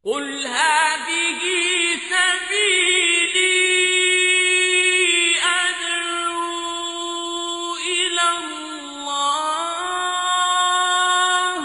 قل هذه سبيلي أدعو إلى الله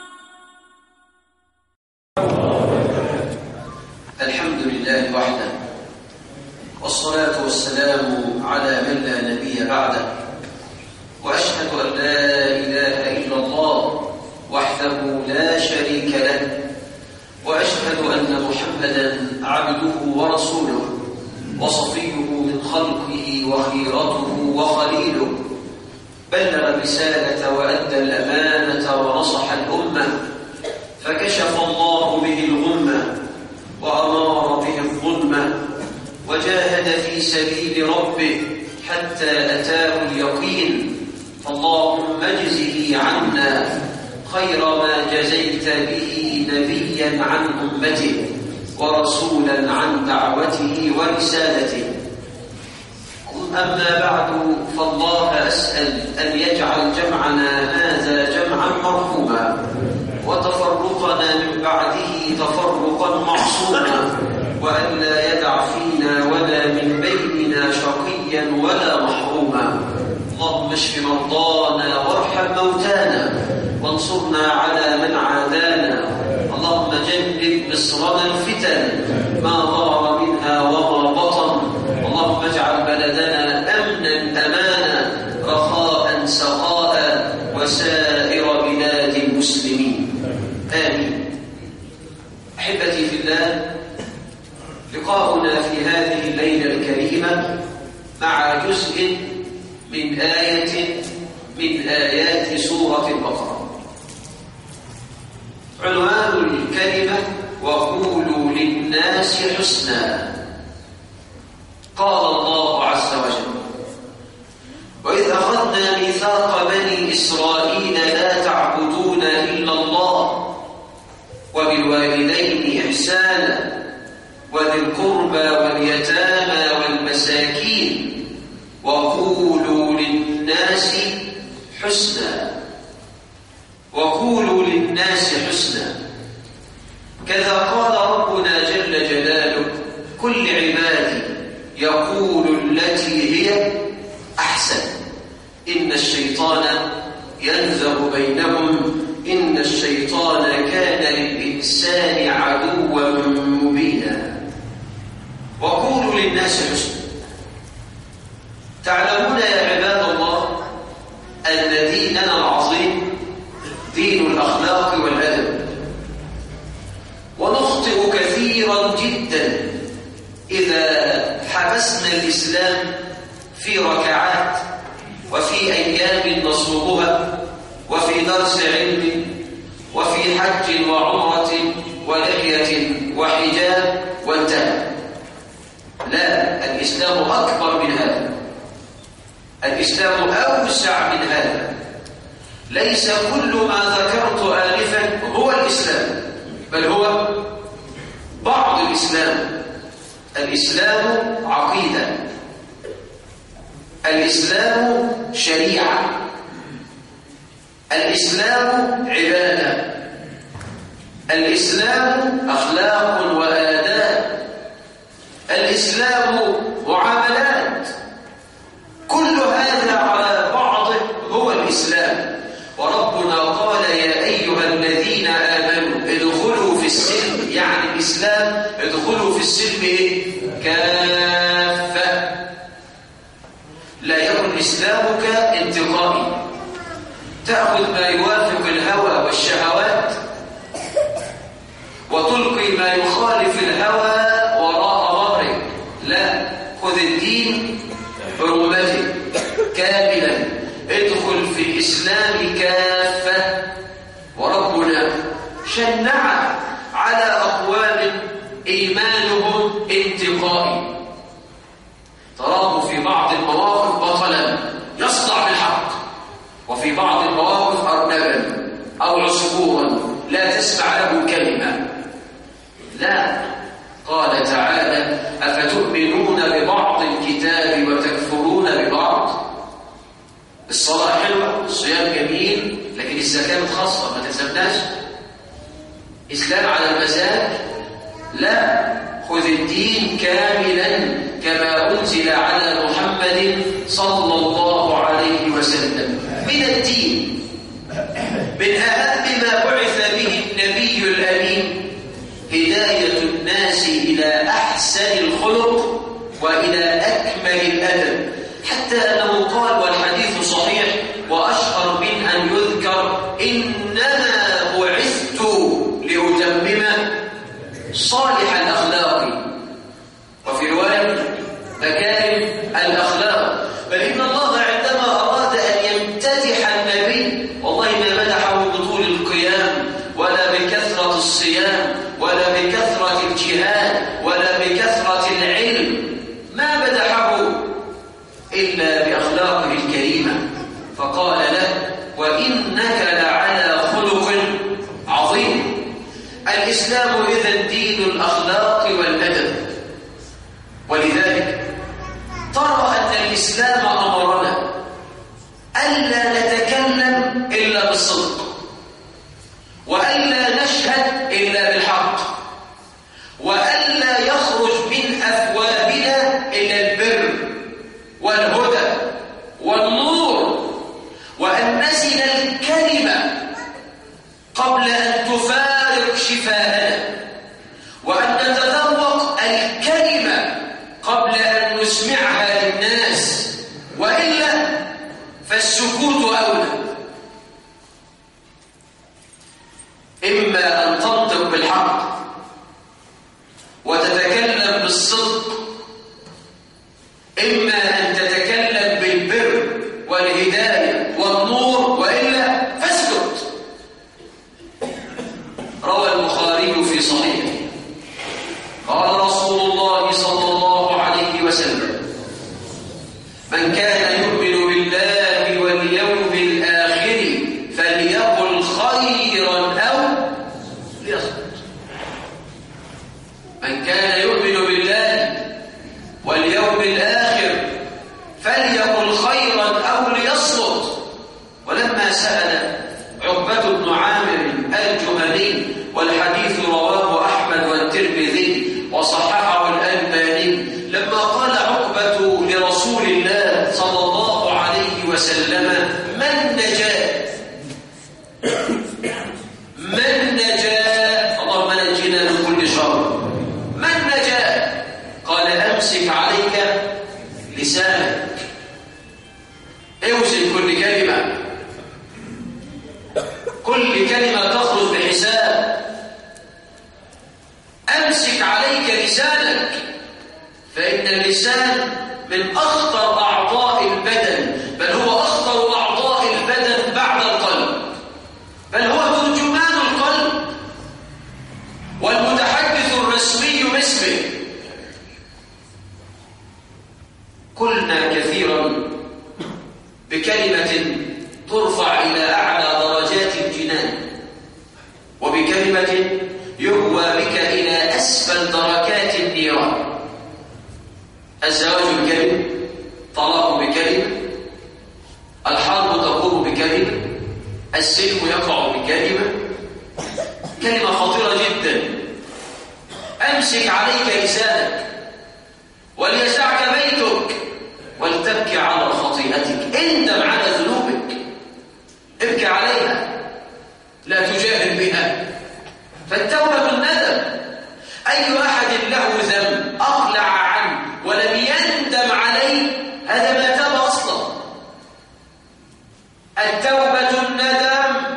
الحمد لله وحده والصلاة والسلام على من لا نبي بعده وأشهد أن لا إله إلا الله وحده لا شريك له وأشهد أن محمدا عبده ورسوله وصفيه من خلقه وخيرته وخليله بلغ الرسالة وأدى الأمانة ونصح الأمة فكشف الله به الغمة وأمار به الظلمة وجاهد في سبيل ربه حتى أتاه اليقين فاللهم اجزه عنا خير ما جزيت به نبيا عن أمته ورسولا عن دعوته ورسالته أما بعد فالله أسأل أن يجعل جمعنا هذا جمعا مرحوما وتفرقنا من بعده تفرقا معصوما وأن لا يدع فينا ولا من بيننا شقيا ولا محروما اللهم اشف مرضانا وارحم موتانا وانصرنا على من عادانا اللهم جنب مصرنا الفتن ما ظهر منها وما بطن اللهم اجعل بلدنا امنا امانا رخاء سخاء وسائر بلاد المسلمين امين احبتي في الله لقاؤنا في هذه الليله الكريمه مع جزء من ايه من ايات سوره البقره عنوان الكلمه وقولوا للناس حسنا قال الله عز وجل وإذ أخذنا ميثاق بني إسرائيل لا تعبدون إلا الله وبالوالدين إحسانا وذي القربى واليتامى والمساكين وقولوا للناس حسنا وقولوا للناس حسنا كذا قال ربنا جل جلاله كل عبادي يقول التي هي أحسن إن الشيطان ينزغ بينهم إن الشيطان كان للإنسان عدوا مبينا وقولوا للناس حسنا تعلمون يا عباد الله أن ديننا العظيم دين الأخلاق والأدب ونخطئ كثيرا جدا إذا حبسنا الإسلام في ركعات وفي أيام نصومها وفي درس علم وفي حج وعمرة ولحية وحجاب وانتهى لا الإسلام أكبر من هذا الإسلام أوسع من هذا ليس كل ما ذكرت آلفا هو الإسلام بل هو بعض الإسلام الإسلام عقيدة الإسلام شريعة الإسلام عبادة الإسلام أخلاق وآداب الإسلام معاملات كل هذا على بعضه هو الإسلام وربنا قال يا أيها الذين آمنوا ادخلوا في السلم يعني الإسلام ادخلوا في السلم إيه؟ كافة لا يكن إسلامك انتقائي تأخذ ما يوافق الهوى والشهوات وتلقي ما يخالف الهوى وراء ظهرك لا خذ الدين برمته كاملا ادخل في الإسلام كافة وربنا شنع على أقوام إيمانهم انتقائي تراه في بعض المواقف بطلا يصدع بالحق وفي بعض المواقف أرنبا أو عصفورا لا تسمع له كلمة لا قال تعالى أفتؤمنون ببعض الكتاب وتكفرون ببعض الصلاة حلوة الصيام جميل لكن الزكاة خاصة ما تلزمناش إسلام على المزاج لا خذ الدين كاملا كما أنزل على محمد صلى الله عليه وسلم من الدين من أهم ما بعث به النبي الأمين هداية الناس إلى أحسن الخلق وإلى أكمل الأدب حتى أنه قال والحديث صحيح وأشهر من أن يذكر إنما بعثت لأتمم صالح الأخلاق وفي رواية مكارم الأخلاق بل إن الله عندما أراد أن يمتدح النبي والله ما مدحه بطول القيام ولا بكثرة الصيام ولا بكثرة الجهاد ولا بكثرة العلم ما مدحه إلا بأخلاقه الكريمة فقال له وإنك لعلى خلق عظيم الإسلام إذا دين الأخلاق والأدب ولذلك ترى أن الإسلام أمرنا ألا نتكلم إلا بالصدق وألا نشهد إلا بالحق وألا يخرج من أفواهنا إلا البر والهدى والنور وأن نزن الكلمة قبل أن تفارق شفاهنا وأن نتذوق الكلمة قبل أن نسمعها للناس وإلا فالسكوت أولى إما أن تنطق بالحق وتتكلم بالصدق إما أن تتكلم بالبر والهداية والنور وإلا فاسكت روى البخاري في صحيحه قال رسول الله صلى الله عليه وسلم من كان يؤمن بالله واليوم الآخر فليقل خيرا أو ليصمت من كان يؤمن بالله واليوم الآخر فليقل خيرا أو ليصمت ولما سأل عقبة بن عامر الجهني والحديث رواه أحمد والترمذي وصححه الألباني لما قال عقبة لرسول الله صلى الله عليه وسلم من نجا من نجا اللهم نجنا من كل شر من نجا قال أمسك عليك لسانك اوزن كل كلمة كل كلمة تخرج بحساب أمسك عليك لسانك فإن اللسان من أخطر أعضاء البدن بل هو أخطر أعضاء البدن بعد القلب بل هو ترجمان القلب والمتحدث الرسمي باسمه قلنا كثيرا بكلمة ترفع إلى أعلى درجات الجنان وبكلمة يهوى بك إلى أسفل دركات النيران الزواج بكلمة طلاق بكلمة الحرب تقوم بكلمة السلم يقع بكلمة كلمة خطيرة جدا أمسك عليك لسانك وليسعك بيتك ولتبكي على خطيئتك اندم على ذنوبك ابكي عليها لا تجاهل بها فالتوبة الندم أي أحد له ذنب أقلع عنه ولم يندم عليه هذا ما تاب أصلا التوبة الندم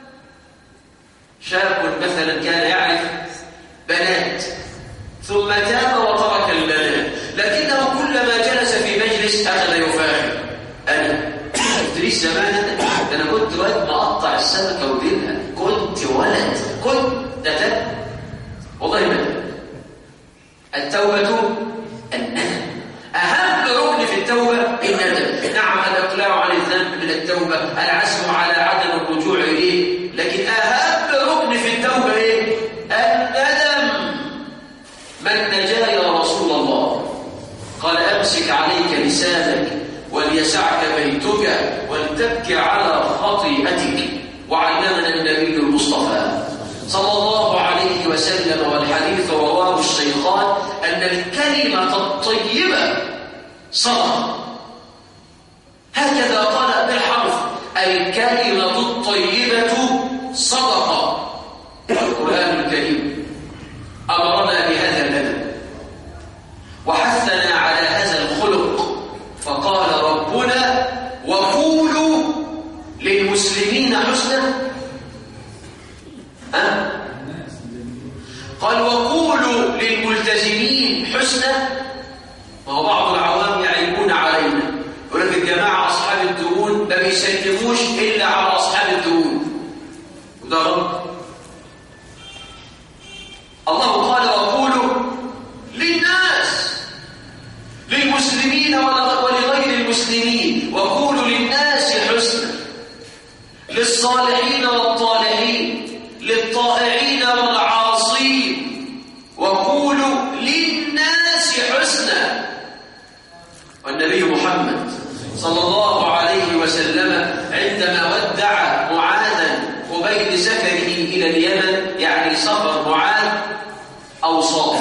شاب مثلا كان يعرف بنات ثم تاب وترك البنات لكنه كلما جلس في مجلس أخذ يفاخر أنا إدريس زمان أنا ده أنا كنت وقت مقطع السمكة وديلها كنت ولد كنت ده ده والله ما التوبة الندم أهم ركن في التوبة الندم نعم الإقلاع عن الذنب من التوبة العزم على عدم الرجوع إليه لكن أهم ركن في التوبة إيه؟ الندم من نجا يا رسول الله قال أمسك عليك لسانك وليسعك بيتك ولتبكي على خطيئتك وعلمنا النبي المصطفى صلى الله عليه وسلم والحديث رواه الكلمة الطيبة صدقة هكذا قال بالحرف الكلمة الطيبة صدقة القرآن الكريم أمرنا بهذا الأدب وحثنا على هذا الخلق فقال ربنا وقولوا للمسلمين حسنا أه؟ قال وقولوا للملتزمين حسنا ما هو بعض العوام يعيبون علينا يقول لك الجماعة أصحاب الدهون ما بيسلموش إلا على أصحاب الدهون وده رب الله قال وقولوا للناس للمسلمين ولغير المسلمين وقولوا للناس حسنا للصالحين والطالحين للطائعين والعاصين وقولوا للناس حسنا والنبي محمد صلى الله عليه وسلم عندما ودع معاذا قبيل سفره إلى اليمن يعني سفر معاذ أوصاه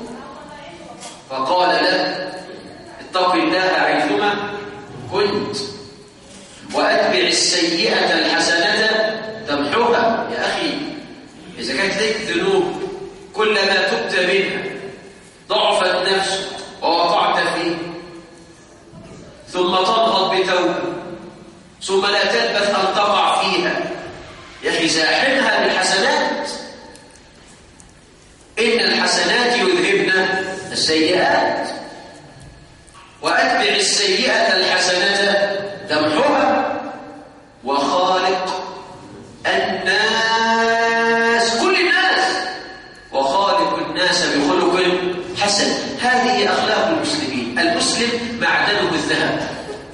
فقال له اتق الله حيثما كنت وأتبع السيئة الحسنة تمحوها يا أخي إذا كانت لك ذنوب كلما تبت منها ضعفت نفسك ووقعت فيه ثم تنهض بتوبة ثم لا تلبث أن تقع فيها يا أخي زاحمها بالحسنات إن الحسنات يذهبن السيئات وأتبع السيئة الحسنة تمحوها وخالق الناس كل الناس وخالق الناس بخلق حسن هذه أخلاق المسلمين المسلم معدنه الذهب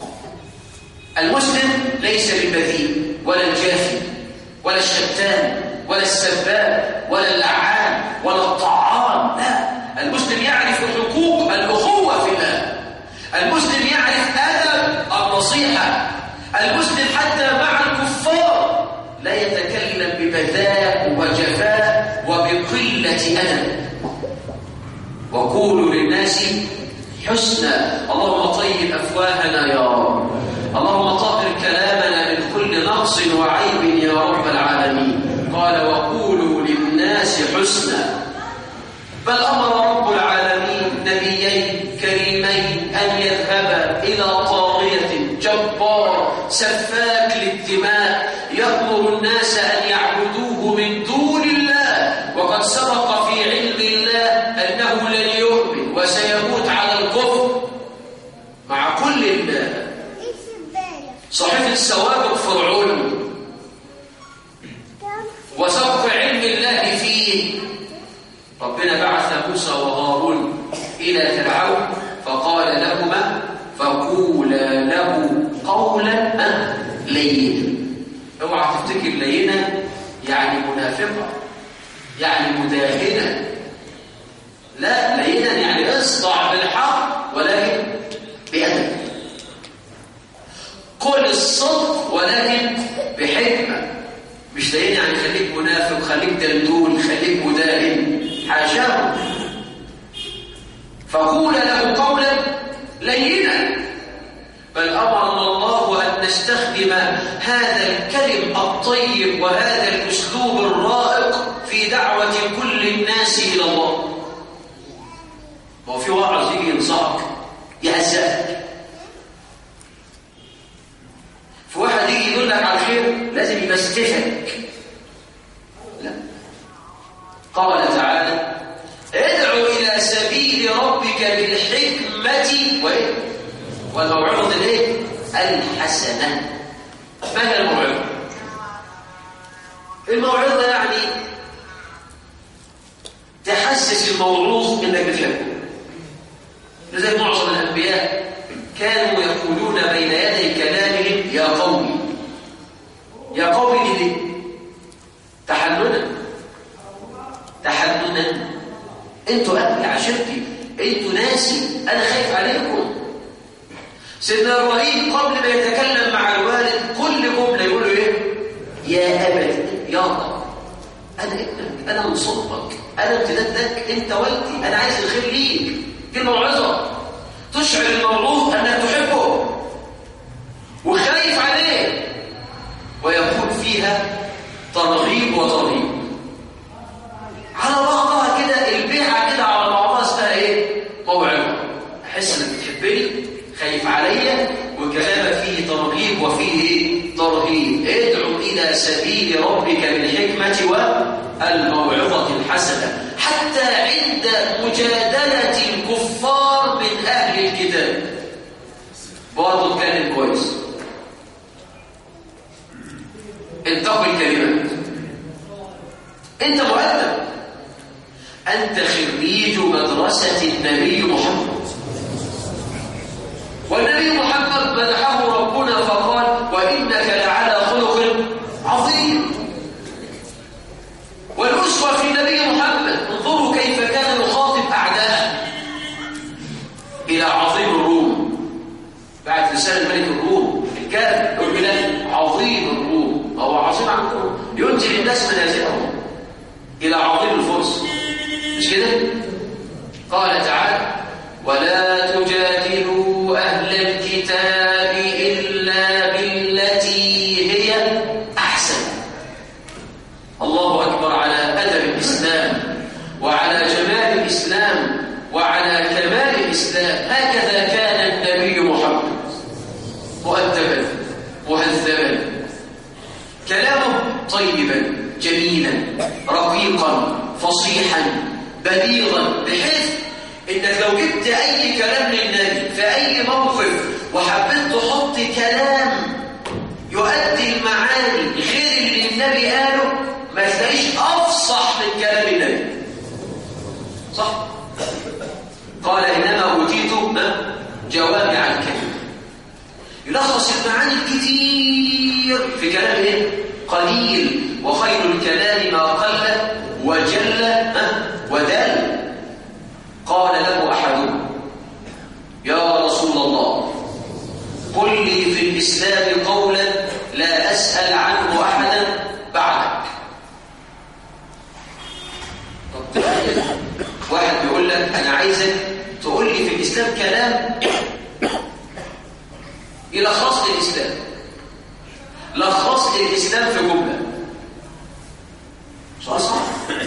المسلم ليس بالبذيء ولا الجافي ولا الشتان ولا السباب ولا اللعان ولا الطعام لا المسلم يعرف حقوق الأخوة في الله المسلم يعرف أدب النصيحة المسلم حتى مع الكفار لا يتكلم ببذاء وجفاء وبقلة أدب وقولوا للناس حسنا اللهم طيب أفواهنا يا رب اللهم طهر كلامنا من كل نقص وعيب يا رب العالمين قال وقولوا للناس حسنا بل أمر رب العالمين نبيين كريمين أن يذهبا إلى طاغية جبار سفاك للدماء يأمر الناس أن يعبدوه من دون الله وقد سبق في علم الله أنه لن يؤمن وسيموت على الكفر مع كل الله صحيفة السوابق فرعون وسبق علم الله فيه ربنا بعث موسى وهارون إلى فرعون فقال لهما فقولا له قولا لينا اوعى تفتكر لينا يعني منافقة يعني مداهنة لا لينا يعني اصدع بالحق ولكن بأدب قل الصدق ولكن بحكمة مش لين يعني خليك منافق خليك دلدول خليك مداهن حاشاه فقول له قولا لينا بل أمرنا الله أن نستخدم هذا الكلم الطيب وهذا الأسلوب الرائق في دعوة كل الناس إلى الله هو في واعظ يجي ينصحك يهزئك في واحد يجي يقول لك على الخير لازم يمسكشك لا قال تعالى ادعو إلى سبيل ربك بالحكمة وإيه؟ والموعظة الايه؟ الحسنة ما هي الموعظة؟ الموعظة يعني تحسس الموعوظ انك بتحبه لذلك معظم الانبياء كانوا يقولون بين يدي كلامهم يا قومي يا قومي ليه تحننا تحننا انتوا اهلي عشيرتي انتوا ناسي انا خايف عليكم سيدنا ابراهيم قبل ما يتكلم مع الوالد كل جمله يقول له ايه يا ابت يا رب انا ابنك انا من صلبك انا امتداد لك انت والدي انا عايز الخير ليك دي الموعظه تشعر الموعوظ انك تحبه وخايف عليه ويكون فيها ترغيب وترهيب على بعضها كده البيعه كده على بعضها اسمها ايه موعظه احس انك بتحبني خايف عليا وكلامك فيه ترغيب وفيه ايه ترهيب ادعو الى سبيل ربك بالحكمه والموعظه الحسنه حتى عند مجادله الكفار من اهل الكتاب برضه اتكلم كويس انتقي الكلمات انت مؤدب انت خريج مدرسه النبي محمد والنبي محمد مدحه ربنا فقال وانك لعلى خلق عظيم والاسوه في النبي محمد انظروا كيف كان يخاطب اعداءه الى عظيم الروم بعد لسان الملك الروم الكافر يقول له عظيم الروم هو عظيم عنكم ينزل الناس منازلهم الى عظيم الفرس مش كده قال تعالى ولا تجادلوا اهل الكتاب الا بالتي هي احسن الله اكبر على ادب الاسلام وعلى جمال الاسلام وعلى كمال الاسلام هكذا كان النبي محمد مؤدبا مهذبا كلامه طيبا جميلا رقيقا فصيحا بليغا بحيث انك لو جبت اي كلام للنبي في اي موقف وحبيت تحط كلام يؤدي المعاني غير اللي النبي قاله ما تلاقيش افصح من كلام النبي صح قال انما اوتيت جوامع الكلم يلخص المعاني الكتير في كلام ايه قليل وخير الكلام ما قل وجل ودل قال له احدهم يا رسول الله قل لي في الاسلام قولا لا اسال عنه احدا بعدك طب واحد بيقول لك انا عايزك تقول لي في الاسلام كلام يلخص لي الاسلام لخص لي الاسلام في جمله سؤال صح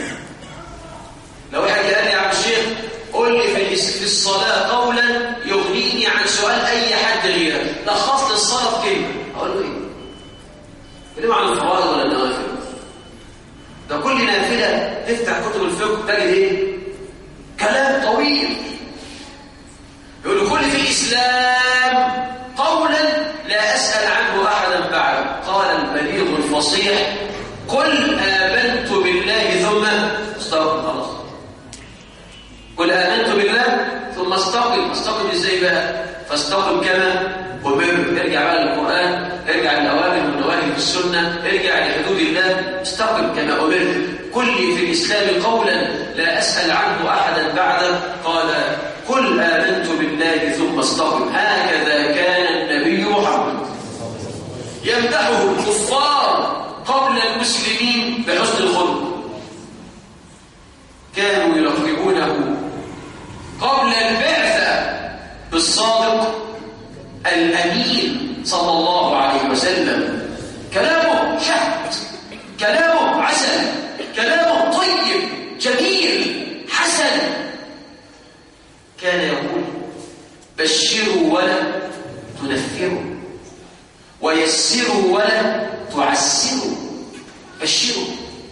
لو واحد قال لي يا عم الشيخ قول لي في في الصلاه قولا يغنيني عن سؤال اي حد غيرك لخص لي الصلاه في كلمه اقول له ايه كلمه عن الفرائض ولا النوافل ده كل نافله تفتح كتب الفقه تجد ايه كلام طويل يقول كل في الاسلام قولا لا اسال عنه احدا بعد قال البليغ الفصيح قل امنت بالله ثم استقم خلاص قل امنت بالله ثم استقم استقم ازاي بقى فاستقم كما امر ارجع بقى للقران ارجع للاوامر والنواهي في السنه ارجع لحدود الله استقم كما امر كل في الاسلام قولا لا اسال عنه احدا بعده قال قل امنت بالله ثم استقم هكذا كان النبي محمد يمدحه الكفار قبل المسلمين بحسن الخلق كانوا يلقبونه قبل البعثة بالصادق الأمين صلى الله عليه وسلم كلامه شهد كلامه عسل كلامه طيب جميل حسن كان يقول بشروا ولا تنفروا ويسروا ولا تعسروا بشروا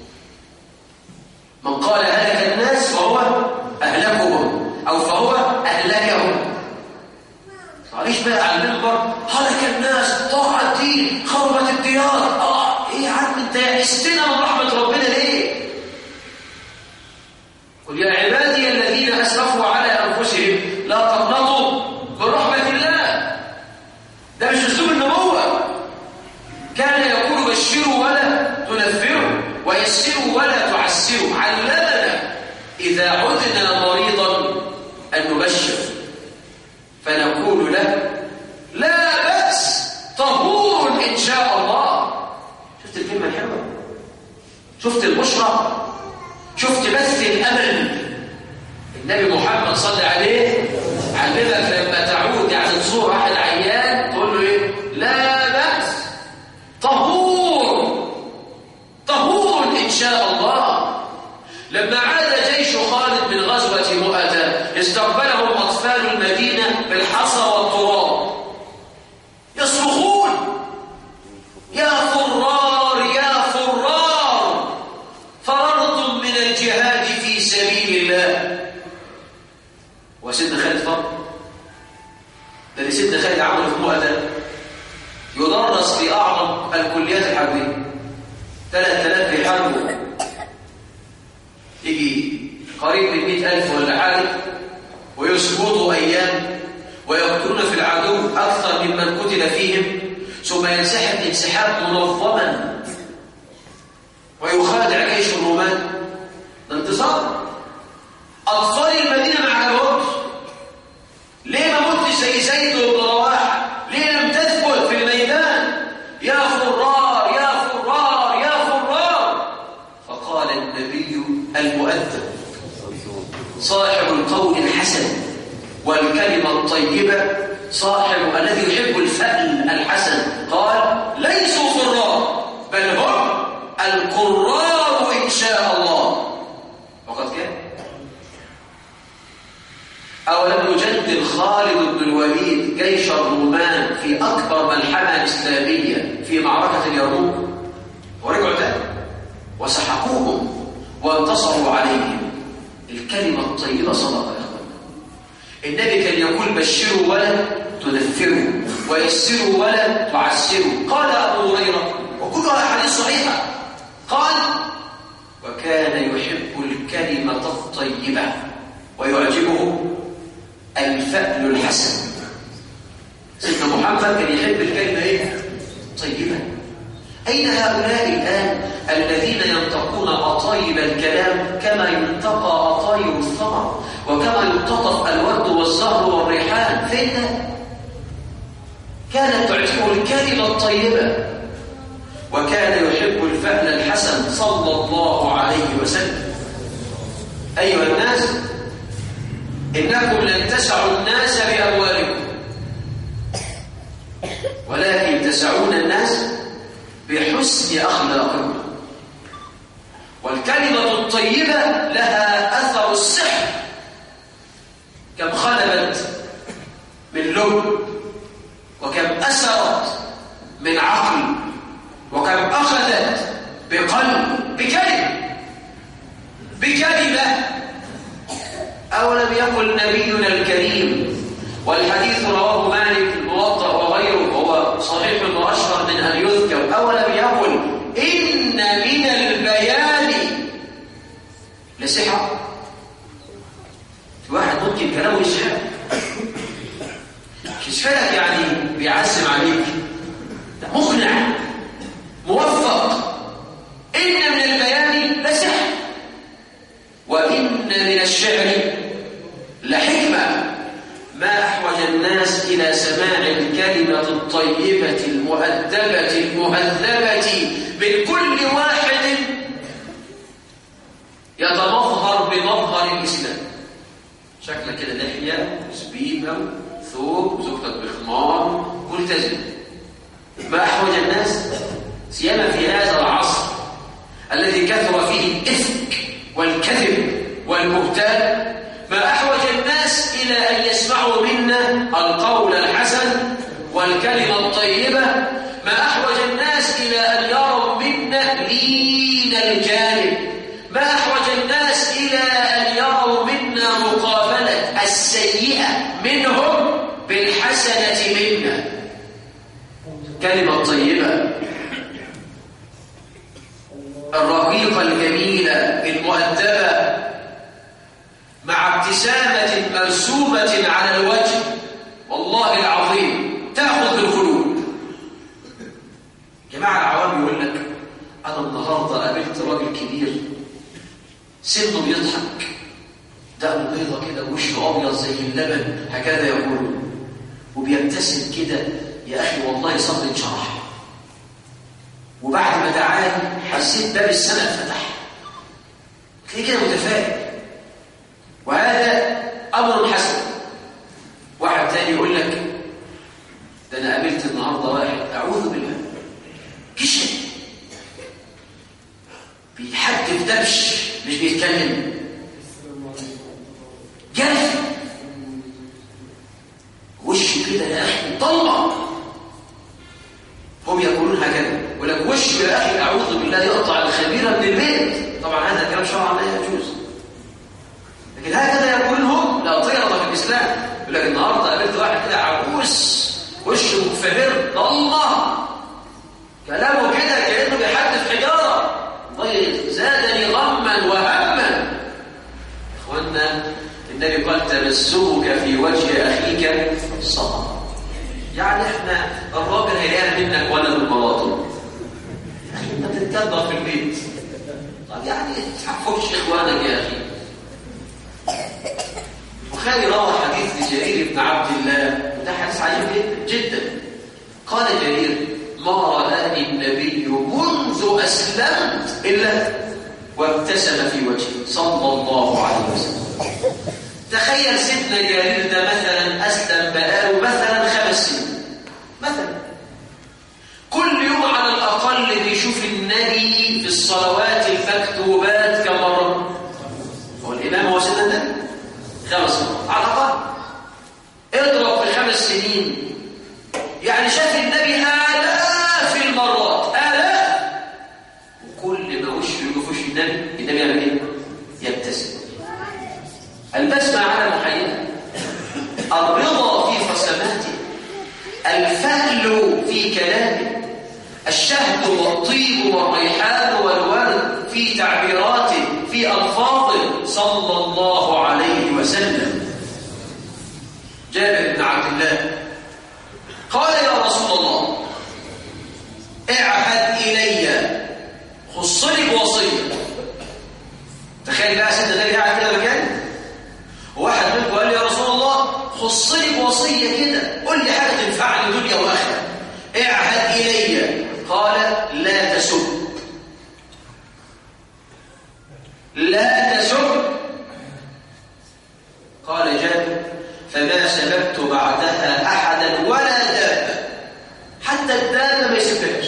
من قال هلك الناس فهو أهلكهم أو فهو أهلكهم معلش بقى على المنبر هلك الناس ضاع الدين خربت الديار اه ايه يا عم انت يئستنا من رحمه ربنا ليه قل يا عبادي الذين اسرفوا على انفسهم لا تقنطوا من رحمه الله ده مش اسلوب النبوه كان يقول بشروا ولا تنفروا ويسروا ولا تعسروا علمنا اذا عدنا مريضا ان نبشر فنقول له لا بأس طهور إن شاء الله شفت الكلمة الحلوة شفت البشرى شفت بث الامل النبي محمد صلى عليه علمك لما تعود يعني تزور واحد عيان تقول له ايه لا بأس طهور طهور ان شاء الله لما عاد جيش خالد من غزوة مؤتة استقبلهم أطفال المدينة بالحصى والتراب يصرخون يا فرار يا فرار فررتم من الجهاد في سبيل الله وسيدنا خالد فرق ده اللي سيدنا خالد عمله في مؤتة يدرس في أعظم الكليات الحربية 3000 بيحاربوا يجي قريب من مئة ألف ولا حاجة ويسقطوا أيام ويقتلون في العدو أكثر ممن قتل فيهم ثم ينسحب انسحاب منظما ويخادع جيش الرومان ده انتصار أطفال المدينة ما عجبهمش ليه ما متش زي زيد بن رواحة ليه لم تثبت في الميدان يا فرار يا فرار يا فرار فقال النبي المؤدب صاحب القول الحسن والكلمة الطيبة صاحب الذي يحب الفأل الحسن قال ليسوا فرار بل هم القرار إن شاء الله وقد كان أولم يجدد خالد بن الوليد جيش الرومان في أكبر ملحمة إسلامية في معركة اليرموك ورجعوا تاني وسحقوهم وانتصروا عليهم الكلمة الطيبة صدقة يا أخوانا النبي كان يقول بشروا ولا تنفروا ويسروا ولا تعسروا قال أبو هريرة وكلها أحاديث صحيحة قال وكان يحب الكلمة الطيبة ويعجبه الفأل الحسن سيدنا محمد كان يحب الكلمة ايه؟ طيبة أين هؤلاء الآن الذين ينطقون أطايب الكلام كما ينتقى أطايب الثمر وكما يلتطف الورد والزهر والريحان فين ده؟ كانت تعجبه الكلمة الطيبة وكان يحب الفأل الحسن صلى الله عليه وسلم أيها الناس إنكم لن تسعوا الناس بأموالكم ولكن تسعون الناس بحسن أخلاقكم والكلمة الطيبة لها أثر السحر كم خلبت من لب وكم أسرت من عقل وكم أخذت بقلب بكلمة بكلمة أولم يقل نبينا الكريم والحديث رواه مالك الموطأ وغيره وهو صحيح وأشهر من أن يذكر أولم يقل إن من البيان لسحر في واحد ممكن كلامه يسحر يسحرك يعني بيعزم عليك ده مقنع موفق إن من البيان لسحر وإن من الشعر لحكمة ما أحوج الناس إلى سماع الكلمة الطيبة المؤدبة المهذبة من كل واحد يتمظهر بمظهر الإسلام شكلك كده لحية سبيبة ثوب زوجتك بخمار ملتزم ما أحوج الناس سيما في هذا العصر الذي كثر فيه الإفك والكذب والبهتان ما أحوج الناس إلى أن يسمعوا منا القول الحسن والكلمة الطيبة ما أحوج الناس إلى أن يروا منا لين الجانب ما أحوج الناس إلى أن يروا منا مقابلة السيئة منهم بالحسنة منا كلمة طيبة الرقيقة الجميلة المؤدبة مع ابتسامة مرسومة على الوجه والله العظيم تأخذ بالقلوب جماعة العوام يقول لك أنا النهاردة قابلت راجل كبير سنه بيضحك دقنه بيضة كده ووشه أبيض زي اللبن هكذا يقول وبيبتسم كده يا أخي والله صدري انشرح وبعد ما دعاني حسيت باب السماء فتح تلاقيه كده متفائل وهذا امر حسن واحد تاني يقول لك ده انا قابلت النهارده واحد اعوذ بالله كشف بيحدف دبش مش بيتكلم جري وشه كده يا اخي مطلع هم يقولون هكذا ولك وشه يا اخي اعوذ بالله يقطع الخميره من البيت طبعا هذا كلام شرعا لا يجوز لكن هكذا يقولون هم لا طيرة في الاسلام يقول لك النهارده قابلت واحد كده عبوس وشه مكفهر الله كلامه كده كانه بيحدث حجاره ضيق زادني غما وهما اخوانا النبي قال تمسكك في وجه اخيك صدقه يعني احنا الراجل هيلاقيها منك ولد المواطن يا اخي انت بتتكبر في البيت طب يعني تحفظش اخوانك يا اخي البخاري روى حديث لجرير بن عبد الله وده حديث عجيب جدا قال جرير ما رآني النبي منذ أسلمت إلا وابتسم في وجهي صلى الله عليه وسلم تخيل سيدنا جرير ده مثلا أسلم بقاله مثلا خمس سنين مثلا كل يوم على الأقل بيشوف النبي في الصلوات المكتوبات كم مرة هو الإمام هو سيدنا النبي خمس مرات على الأقل اضرب في خمس سنين يعني شاف النبي آلاف المرات آلاف وكل ما وشه يجي في وش النبي النبي يعمل ايه؟ يبتسم البسمة على محيطه الرضا في خصماته الفهل في كلامه الشهد والطيب والريحان والورد في تعبيراته في ألفاظه صلى الله عليه وسلم جابر بن عبد الله قال يا رسول الله اعهد إلي خصني بوصية تخيل بقى سيدنا النبي قاعد كده مكان واحد منكم قال لي يا رسول الله خصني بوصية كده قول لي حاجة تنفعني دنيا وآخرة اعهد إلي قال لا تسب لا تسب قال جابر فما سببت بعدها أحدا ولا دابة حتى الدابة ما يسبهاش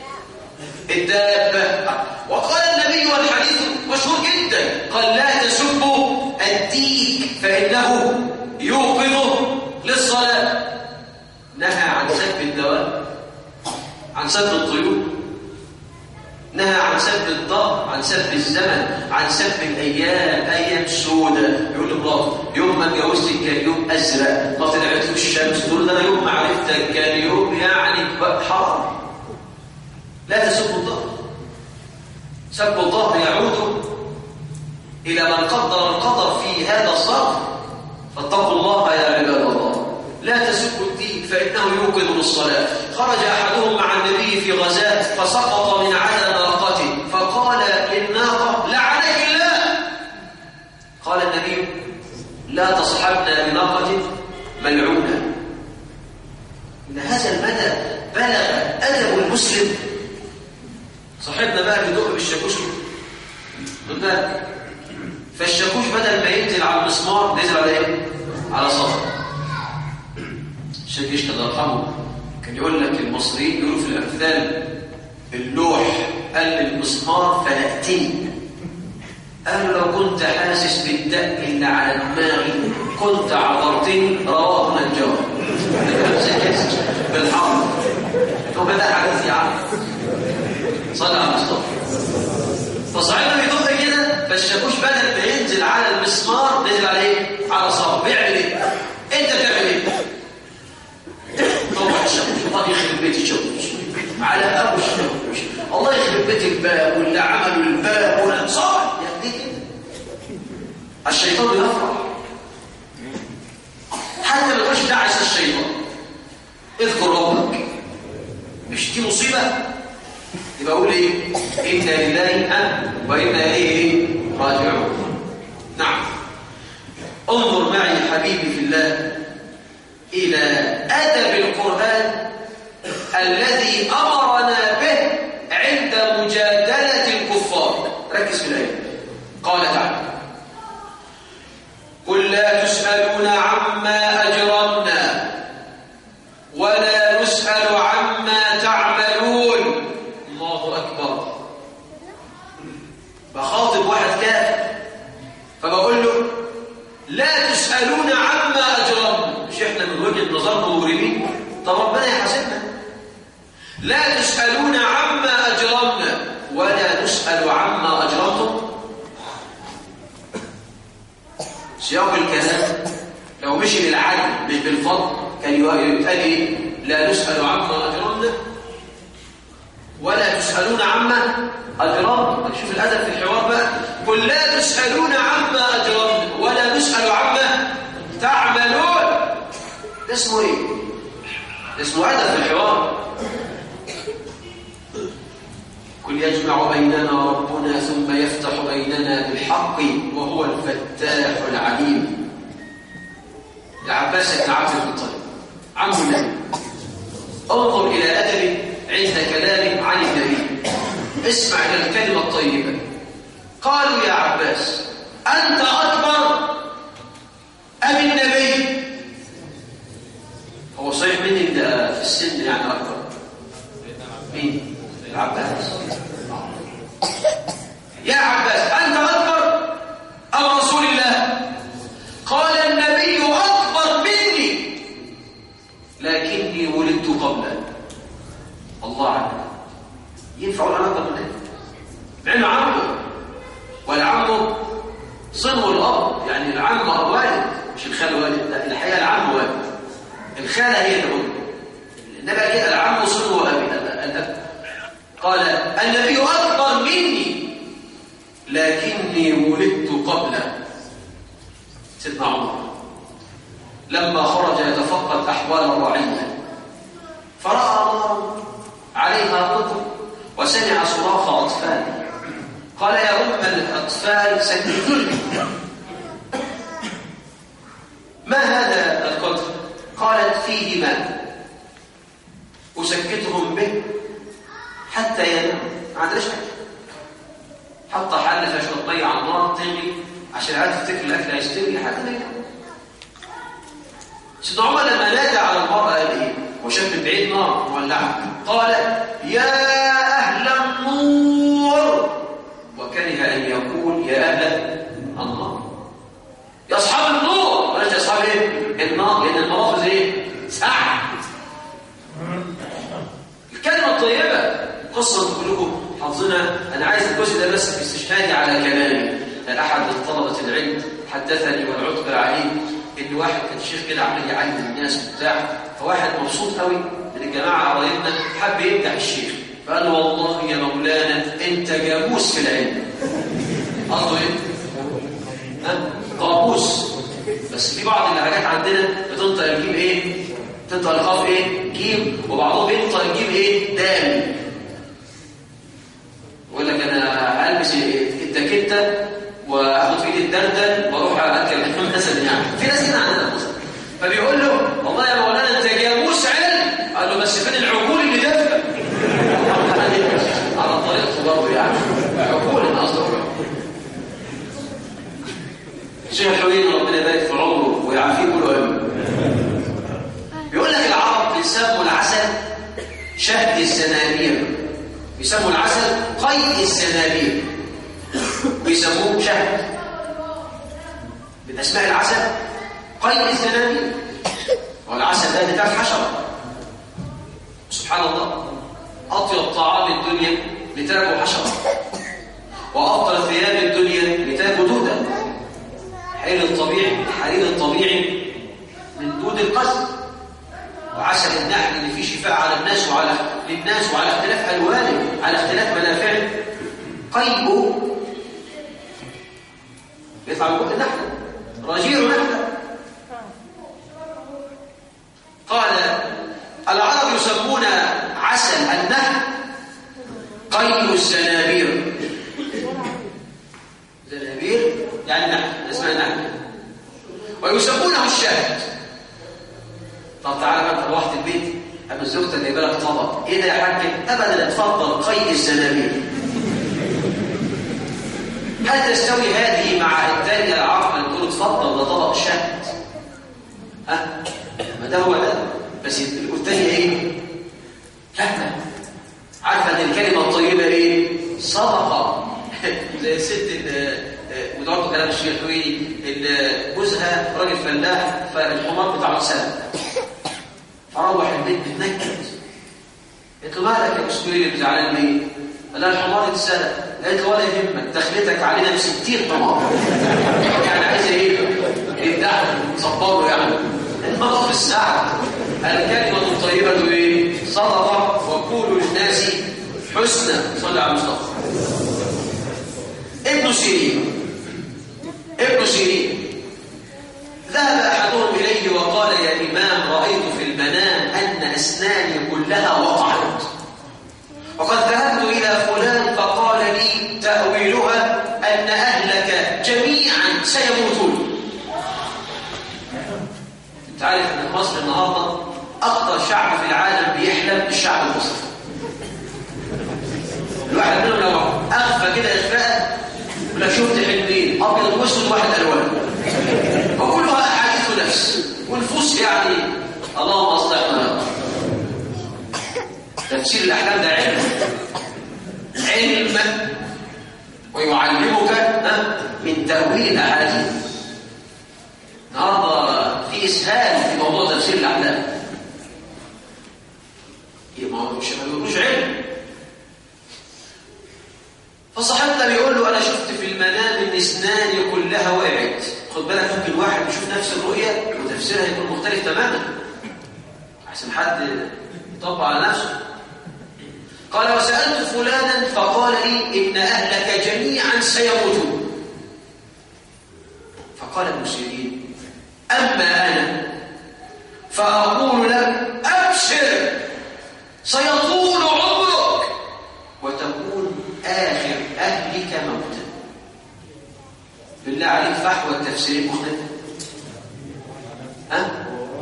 الدابة وقال النبي والحديث مشهور جدا قال لا تسبوا الديك فإنه يوقظ للصلاة نهى عن سب الدواب عن سب الطيور نهى عن سب الظهر عن سب الزمن عن سب الايام ايام سودة يقول لمراته يوم ما اتجوزتك كان يوم ازرق ما طلعت في الشمس تقول ده انا يوم ما عرفتك كان يوم يعني حرام لا تسب الظهر سب الظهر يعود الى من قدر القدر في هذا الظرف فاتقوا الله يا عباد الله لا تسبوا الدين فانه يوقظ للصلاه خرج احدهم مع النبي في غزاه فسقط من على ناقته فقال للناقه لعنك الله قال النبي لا تصحبنا بناقه ملعونه ان هذا المدى بلغ ادب المسلم صاحبنا بقى بيدق بالشاكوش من بالك فالشاكوش بدل ما ينزل على المسمار نزل على ايه على صدر الشيخ يشكى الله يرحمه كان يقول لك المصريين يقولوا في الامثال اللوح قال للمسمار فلقتني قالوا لو كنت حاسس بالدق اللي على دماغي كنت عبرتني رواه نجار بالحرب هو بدا حديث يا عم صلى على المصطفى فصعيده بيدق كده فالشاكوش بدل ما ينزل على المسمار نزل على ايه؟ على صابه بيعمل ايه؟ انت بتعمل ايه؟ طبعا الشاكوش الله يخرب بيت الشاكوش على ابو الشاكوش الله يخرب بيت الباب واللي عملوا الباب ولا صار يا دي كده الشيطان يفرح حتى ما يقولش دعس الشيطان اذكر ربك مش دي مصيبه يبقى اقول ايه انا لله ان وانا اليه راجعون نعم انظر معي حبيبي في الله الى ادب القران الذي امرنا به عند مجادله الكفار ركز في الايه قال قل لا تسألون عما أجرمنا ولا نسأل عما تعملون الله أكبر بخاطب واحد كافر فبقول له لا تسألون عما أجرمنا مش احنا من وجهة نظرنا مجرمين طب ربنا يحاسبنا لا تسألون عما أجرمنا ولا نسأل عما أجرمتم سياق الكلام لو مشي بالعدل مش بالفضل كان يتقال ايه لا نسأل عما أجرمنا ولا تسألون عما أجرمنا شوف الأدب في الحوار بقى قل لا تسألون عما أجرمنا ولا نسأل عما تعملون ده اسمه ايه ده اسمه أدب في الحوار قل يجمع بيننا ربنا ثم يفتح بيننا بالحق وهو الفتاح العليم العباس بن عبد المطلب عم النبي انظر إلى أدب عند كلام عن النبي اسمع إلى الكلمة الطيبة قالوا يا عباس أنت أكبر أم النبي هو صحيح مني ده في السن يعني أكبر مين العباس يا عباس أنت أكبر أم رسول الله قال النبي أكبر مني لكني ولدت قبله الله عنه ينفع ولا أكبر منه مع إنه عمه والعم صنو الأب يعني العم والد مش الخال والد لا الحقيقة العم والد الخالة هي الأم إنما كده العم صنو أبي الأب قال النبي أكبر مني لكني ولدت قبله سيدنا عمر لما خرج يتفقد أحوال الرعية فرأى نار عليها قطر وسمع صراخ أطفال قال يا أم الأطفال سكتوني ما هذا القطر قالت فيه ماء أسكتهم به حتى ينام ما عندناش حاجه حط حله فيها شويه ميه على النار تغلي عشان عاد تفتكر الاكل هيستوي لحد ما ينام سيدنا عمر لما نادى على المراه قال ايه وشاف من بعيد نار مولعه قال يا اهل النور وكره ان يقول يا اهل النار يا اصحاب النور بلاش يا اصحاب ايه النار لان المرافز ايه ساعه الكلمه الطيبه قصة كلكم حافظنا أنا عايز الجزء ده بس باستشهادي على كلامي أحد طلبة العلم حدثني والعتق عليه إن واحد كان شيخ كده عمال يعلم الناس وبتاع فواحد مبسوط قوي من الجماعة قرايبنا حب يمدح الشيخ فقال له والله يا مولانا أنت جاموس في العلم قصده إيه؟ ها؟ قاموس بس في بعض اللهجات عندنا بتنطق الجيم إيه؟ تنطق القاف إيه؟ جيم وبعضهم بينطق الجيم إيه؟ دال يقول لك انا هلبس التاكيته واخد في ايدي الدردل واروح اكل مثلا يعني في ناس كده عندنا مثلا فبيقول له والله يا مولانا انت جاموس علم قال له بس فين العقول اللي دافئه على طريقته برضه يعني عقول قصده الشيخ حوين ربنا يبارك في عمره ويعافيه كله امين بيقول لك العرب بيسموا العسل شهد الزنابير بيسموا العسل قيء الزنابير بيسموه شهد من اسماء العسل قيء الزنابير والعسل ده بتاع الحشره سبحان الله اطيب طعام الدنيا لتاكل حشره وافضل ثياب الدنيا لتاكل دودا حرير الطبيعي الحرير الطبيعي من دود القسم وعسل النحل اللي فيه شفاء على الناس وعلى للناس وعلى اختلاف الوانه على اختلاف منافعه قيء يطلع من بق النحل رجيع نحله قال العرب يسمون عسل النحل قيء الزنابير زنابير يعني نحل اسمها نحل ويسمونه الشهد طب تعالى بقى انت روحت البيت اما زوجتك جايبه لك طبق ايه ده يا حاج ابدا اتفضل قيء الزنابير هل تستوي هذه مع الثانيه العقل تقول اتفضل ده طبق صاد شهد ها ما ده هو ده بس الثانيه ايه كلمه عارفه ان الكلمه الطيبه ايه صدقه زي الست اللي ودعته كلام الشيخ الحويني ان جوزها راجل فلاح فالحمار بتاعه اتسرق فروح البيت بتنكد قلت له مالك يا اسطوري زعلان ليه؟ قال لها الحمار اتسرق قالت له ولا يهمك دخلتك علينا ب 60 حمار يعني عايزه ايه؟ يبدع تصبره يعني المرض في الساعه الكلمه الطيبه ايه؟ صدقه وقولوا للناس حسنى صلى على المصطفى ابن سيرين ابن سيرين ذهب احدهم اليه وقال يا امام رايت في المنام ان اسناني كلها وقعت وقد ذهبت الى فلان فقال لي تاويلها ان اهلك جميعا سيموتون انت عارف ان في مصر النهارده اكثر شعب في العالم بيحلم الشعب المصري الواحد منهم لو اخفى كده اخفاء ولا شفت حلمين ابيض واسود واحد الوان وكلها احاديث نفس ونفوس يعني اللهم اصلحنا تفسير الاحلام ده علم علم ويعلمك من تاويل الاحاديث النهارده في اسهال في موضوع تفسير الاحلام مش مش علم فصاحبنا بيقول له انا شفت في المنام ان اسناني كلها وقعت خد بالك ممكن واحد يشوف نفس الرؤيه وتفسيرها يكون مختلف تماما احسن حد يطبق على نفسه قال وسالت فلانا فقال لي ان اهلك جميعا سيموتون فقال ابن سيرين اما انا فاقول لك ابشر سيطول عمرك وتكون آخر أهلك موتا بالله عليك فحوى التفسير مختلف ها؟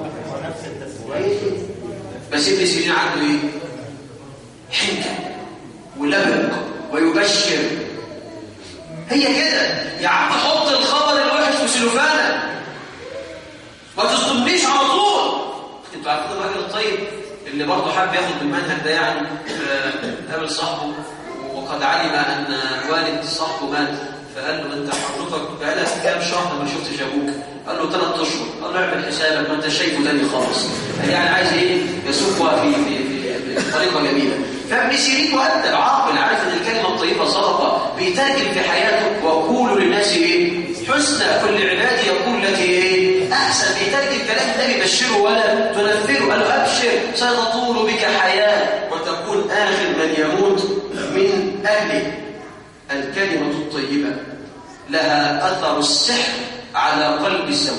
بس ابن سيرين عنده ايه؟ حنكة ولبق ويبشر هي كده يا عم حط الخبر الوحش في سلوفانة ما تصدمنيش على طول انتوا عارفين الراجل الطيب اللي برضه حب ياخد بالمنهج ده يعني قابل صاحبه وقد علم ان والد صاحبه مات فقال له انت حضرتك بقالك كام شهر ما شفتش ابوك قال له ثلاث اشهر قال له اعمل حسابك ما انت شايفه تاني خالص يعني عايز ايه يسوقها في في في طريقه جميله فابن سيرين مؤدب عاقل عارف ان الكلمه الطيبه صدقه بيتاجل في حياته وقولوا للناس ايه حسنى كل عبادي يقول لك ايه احسن بيتاجل كلام النبي بشره ولا تنفره قال له ابشر ستطول بك حياه وتكون اخر من يموت من اهله الكلمه الطيبه لها اثر السحر على قلب الزوج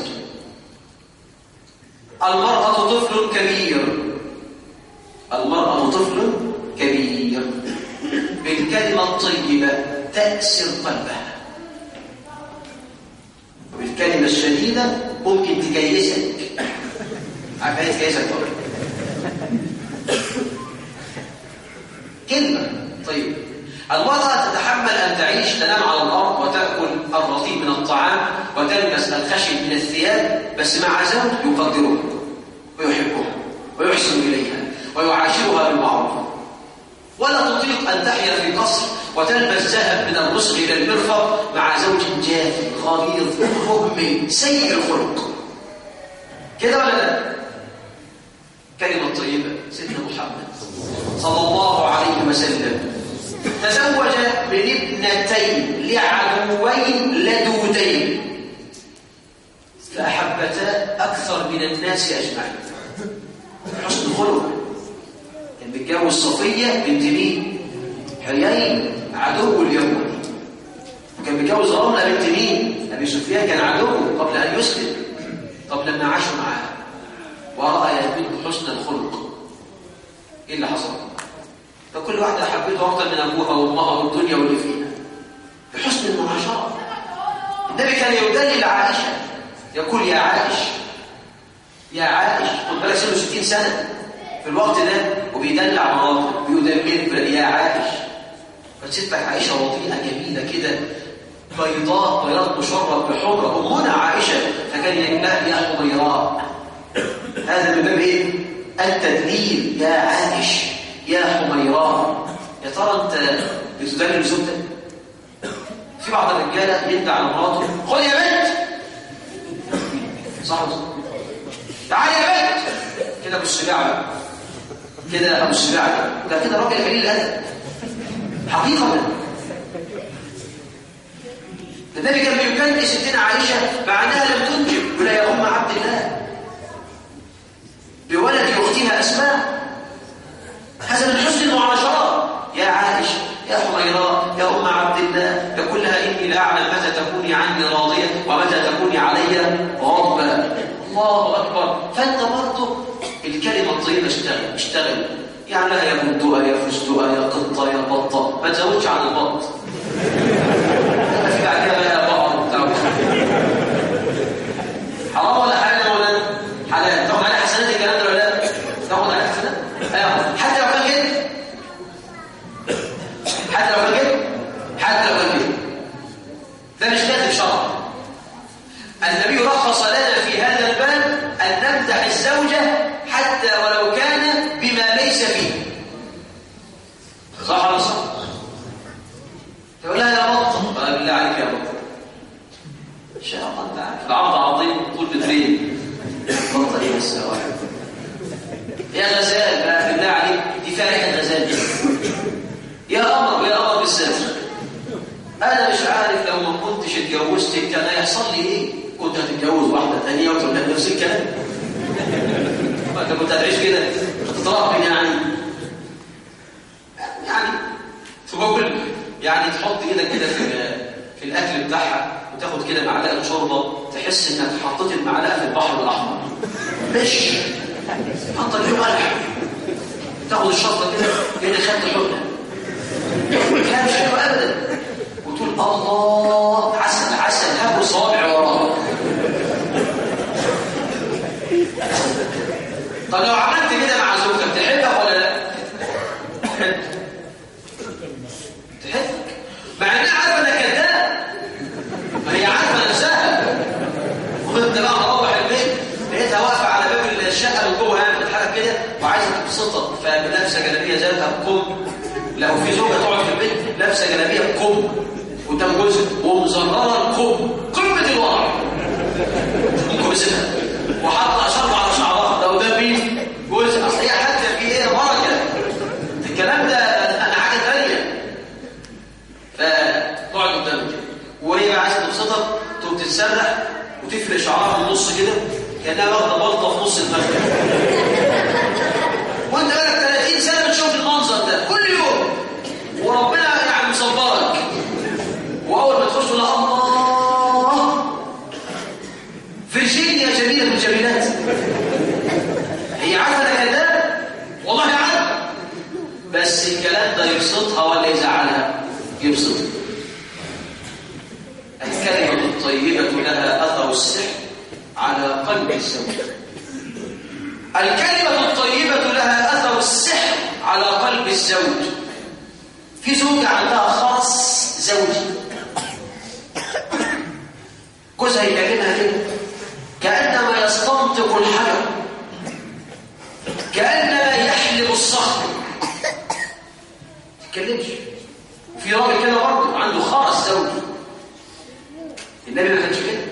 المراه طفل كبير المراه طفل كبير بالكلمه الطيبه تاسر قلبها وبالكلمه الشديده ممكن تكيسك عارف ايه تكيسك طبعا كلمه طيب المرأة تتحمل أن تعيش تنام على الأرض وتأكل الرطيب من الطعام وتلبس الخشب من الثياب بس مع زوج يقدرها ويحبها ويحسن إليها ويعاشرها بالمعروف ولا تطيق أن تحيا في قصر وتلبس ذهب من الرسغ إلى المرفق مع زوج جافي غليظ مهمل سيء الخلق كده ولا لا؟ كلمة طيبة سيدنا محمد صلى الله عليه وسلم تزوج من ابنتين لعدوين لدودين فأحبتا أكثر من الناس أجمعين حسن خلق كان متجوز صفية بنت مين؟ حيين عدو اليهود وكان متجوز رملة بنت مين؟ أبي سفيان كان عدو قبل أن يسلم طب لما عاشوا معاه ورأى منه حسن الخلق إيه اللي حصل؟ فكل واحدة حبيته أكتر من أبوها وأمها والدنيا واللي فيها بحسن المعاشرة النبي كان يدلل عائشة يقول يا عائش يا عائش خد بالك سنه 60 سنة في الوقت ده وبيدلع مراته بيدلل يا عائش فستك عائشة وطيئة جميلة كده بيضاء بياض مشرب بحمرة أمنا عائشة فكان هذا من باب ايه التدليل يا عائش يا حميراء يا ترى انت بتدلل زوجتك في بعض الرجاله يدعي على مراته خد يا بنت صح ولا صح؟ تعالي يا بنت كده ابو الشجاع بقى. كده ابو الشجاع بقى. ده كده راجل قليل الادب حقيقه النبي كان بيكلم ستنا عائشه مع انها لم تنجب ولا يا ام عبد الله بولد اختها اسماء هذا من حسن المعاشرات يا عائشه يا حميراء يا ام عبد الله يقول لها اني لا اعلم متى تكوني عني راضيه ومتى تكوني علي غضبه الله اكبر فانت برضه الكلمه الطيبه اشتغل اشتغل يعني لها يا بندقه يا فستقه يا قطه يا بطه ما تزودش عن البط في بعد كده بقى بقر وبتاع حرام ولا حلال ولا حلال تاخد عليه حسنات الكلام ده ولا لا تاخد عليه حسنات ايوه حتى لو كان كده حتى لو كان كده حتى لو كان كده ده مش كاتب شرع النبي رخص لنا في هذا الباب ان نمدح الزوجه حتى ولو كان بما ليس فيه صح ولا صح يقول لها يا بطه قال بالله عليك يا بطه ان شاء الله انت عارف العرض عظيم طول مترين بطه ايه بس يا واحد يا غزال بقى بالله عليك دي فيها ريحه غزال دي يا قمر يا قمر بالذات انا مش عارف لو ما كنتش اتجوزتك كان هيحصل لي ايه كنت هتتجوز واحده ثانيه وتقول لها نفس الكلام انت كنت هتعيش كده تتربي يعني يعني تقول يعني تحط ايدك كده في في الاكل بتاعها وتاخد كده معلقه شوربه تحس انك حطيت المعلقه في البحر الاحمر مش حط اليوم ملح تاخد الشطه كده كده خدت حقنه لا مش حلو ابدا وتقول الله عسل عسل هاكل صوابع وراه طب لو عملت كده مع زوجتك تحبك ولا لا؟ تحبك تحبك مع انها عارفه انك كذاب ما هي عارفه نفسها وانت بقى مروح البيت لقيتها واقفه على باب الشقه من جوه يعني بتتحرك كده وعايزه تبسطك فلابسه جلابيه ذاتها بكم لو في زوجه تقعد في البيت لابسه جلابيه بكم قدام جوزها ومزرره الكم قمه الورع ممكن بسيبها وحاطه اشرب على شعرها ده وده مين جوزها اصل هي حتى في ايه بركه الكلام ده انا حاجه ثانيه فتقعد قدامك كده وهي بقى عايزه تبسطك تقوم تتسرح وتفرق شعرها من النص كده كانها واخده بلطه في نص المركب وانت بقالك 30 سنه بتشوف المنظر ده كل يوم وربنا يعني مصبرك واول ما تخش تقول الله فيرجينيا جميله من الجميلات هي عارفه انا كذاب والله عارفه بس الكلام ده يبسطها ولا يزعلها يبسطها الكلمة الطيبة لها أثر السحر على قلب الزوج الكلمة الطيبة لها أثر السحر على قلب الزوج في زوجة عندها خاص زوجي جوزها يكلمها كده كأنما يستنطق الحجر كأنما يحلب الصخر تتكلمش في راجل كده برضه عنده خاص زوجي النبي ما كانش كده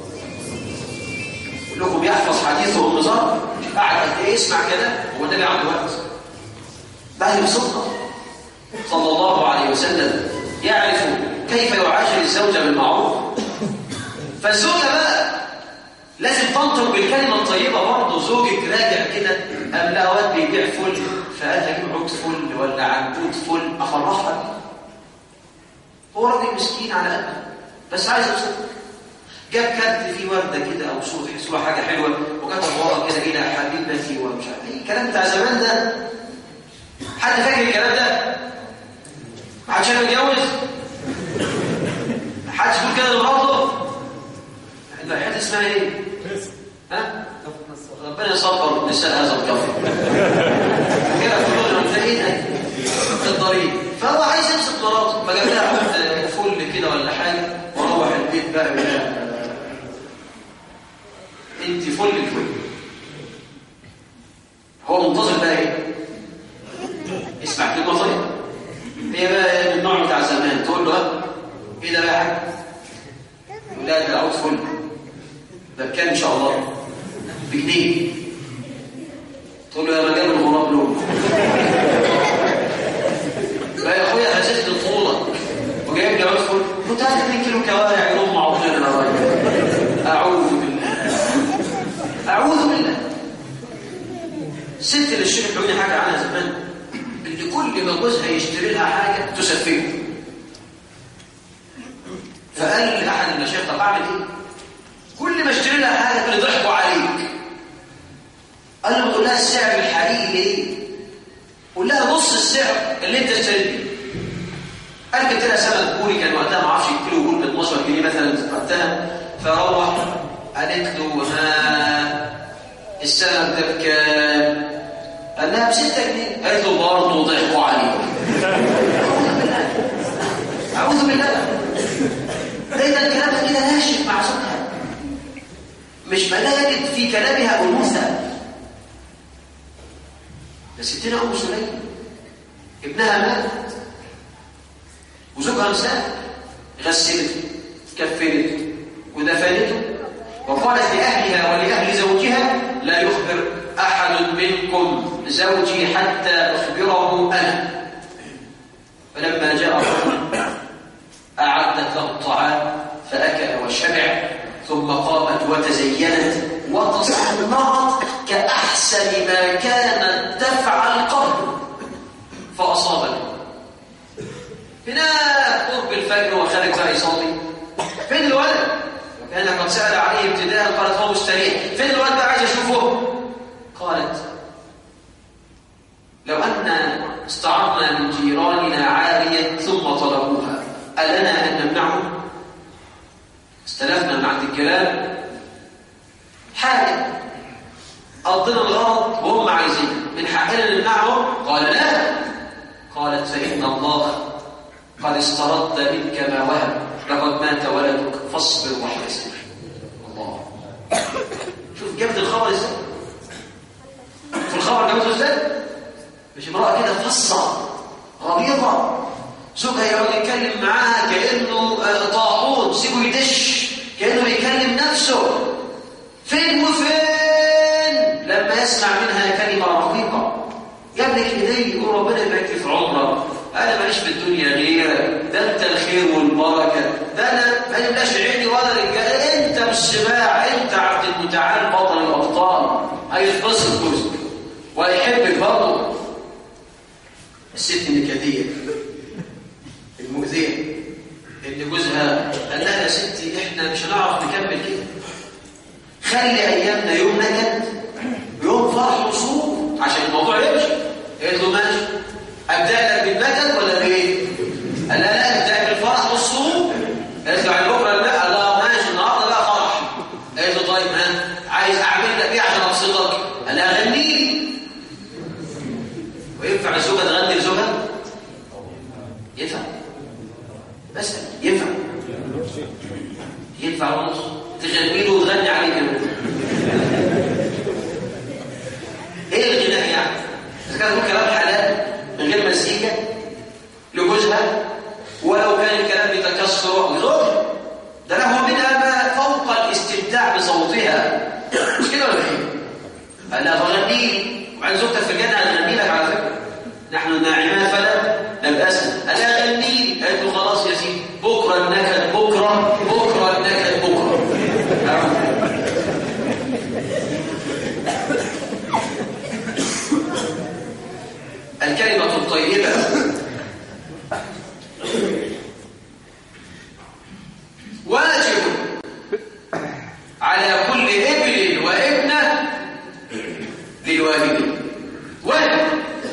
يقول لكم يحفظ حديثه النظام قاعد قد ايه يسمع كده هو النبي عنده وقت بقى يبسطنا صلى الله عليه وسلم يعرف كيف يعاشر الزوجه بالمعروف فالزوجه بقى لازم تنطق بالكلمه الطيبه برضه زوجك راجع كده قام لها واد بيبيع فل فقال هجيب عود فل ولا عنقود فل افرحها هو راجل مسكين على قده بس عايز يبسطك جاب كارت فيه ورده كده او صوره صوره حاجه حلوه وكتب ورا كده الى حبيبتي ومش عارف ايه الكلام بتاع زمان ده حد فاكر الكلام ده؟ ما حدش متجوز؟ ما حدش بيقول كده لمراته؟ الحته اسمها ايه؟ ها؟ ربنا يصبر نسال هذا الكفر كده كلنا متلاقينا في الطريق فهو عايز يمسك مراته ما جاب لها فل كده ولا حاجه وروح البيت بقى بلا انت فل الفل هو منتظر بقى ايه اسمع كلمه طيبه هي بقى من النوع بتاع زمان تقول له ها، ايه ده بقى يا حاج يقول لا ده عود فل ده بكام ان شاء الله بجنيه تقول له يا مجال الغراب لون بقى يا اخويا حسست طولك وجايب لي عود فل كنت عايز 2 كيلو كوارع يروم معروضين انا راجل اعوذ بالله اعوذ بالله الست اللي الشيخ بيقول حاجه عنها زمان اللي كل ما جوزها يشتري لها حاجه تسفهه فقال لاحد المشايخ طب اعمل ايه؟ كل ما اشتري لها حاجه تقول لي ضحكوا عليك قال له قول لها السعر الحقيقي ليه؟ قول لها نص السعر اللي انت اشتريت بيه قال جبت لها سمك بوري كان وقتها ما اعرفش الكيلو بول ب 12 جنيه مثلا وقتها فروح قالت له ها السمك ده بكام؟ قال لها ب 6 جنيه قالت له برضه ضحكوا عليك اعوذ بالله دايما كلامها كده ناشف مع زوجها مش ما لا يجد في كلامها انوثه ده ستنا ام سليم ابنها مات وزوجها مسافر غسلته كفنته ودفنته وقالت لأهلها ولأهل زوجها لا يخبر أحد منكم زوجي حتى أخبره أنا فلما جاء الرجل أعدت له الطعام فأكل وشبع ثم قامت وتزينت وتصنعت كأحسن ما كانت تفعل قبل فأصابني هناك قرب الفجر وخارج بقى يصلي فين الولد؟ كان قد سأل عليه ابتداء قالت هو مستريح فين الولد بقى عايز اشوفه؟ قالت لو أن استعرضنا من جيراننا عارية ثم طلبوها ألنا أن نمنعهم؟ استلفنا من عند الجيران حاجة قضينا الغرض وهم عايزين من حقنا نمنعهم؟ قال لا قالت فإن الله قد استرد منك ما وهب لقد مات ولدك فاصبر واحتسب الله شوف جابت الخبر ازاي في الخبر جابته ازاي مش امراه كده فصه غليظه زوجها يقعد يتكلم معاها كانه آه، طاعون سيبه يدش كانه بيكلم نفسه فين وفين لما يسمع منها كلمه رقيقه يا ابنك ايدي يقول ربنا يبارك في عمرك انا ماليش في الدنيا غيرك ده انت الخير والبركه ده انا ما يبلاش عيني ولا رجاله انت بالسباع انت عبد المتعال بطل الابطال هيتبسط جوزك وهيحبك برضه الست النكديه المؤذيه اللي جوزها قال لها يا ستي احنا مش هنعرف نكمل كده خلي ايامنا يوم نكد يوم فرح وسرور عشان الموضوع يمشي قالت له ماشي ابدا لك بالنكد ولا بايه؟ قال لها لا ابدا بالفرح والسرور قالت له على بكره لا قال لها ماشي النهارده بقى فرح قالت له طيب ها عايز اعمل لك ايه عشان ابسطك؟ قال لها غني لي وينفع الزوجه تغني لزوجها؟ ينفع بس ينفع ينفع ونص تغني له وتغني عليه كمان ايه الغناء يعني اذا كان يقول كلام حلال من غير مزيكا لجوزها ولو كان الكلام بتكسر وزوجها ده له منها ما فوق الاستمتاع بصوتها مش كده ولا ايه قال لها فغني لي وبعدين زوجتك في الجنه هتغني لك على فكره نحن ناعمات فلا نبأسنا قال لها غني لي قالت له خلاص يا سيدي بكره النكد بكره بكره النكد بكره الكلمة الطيبة واجب على كل ابن وابنة للوالدين واجب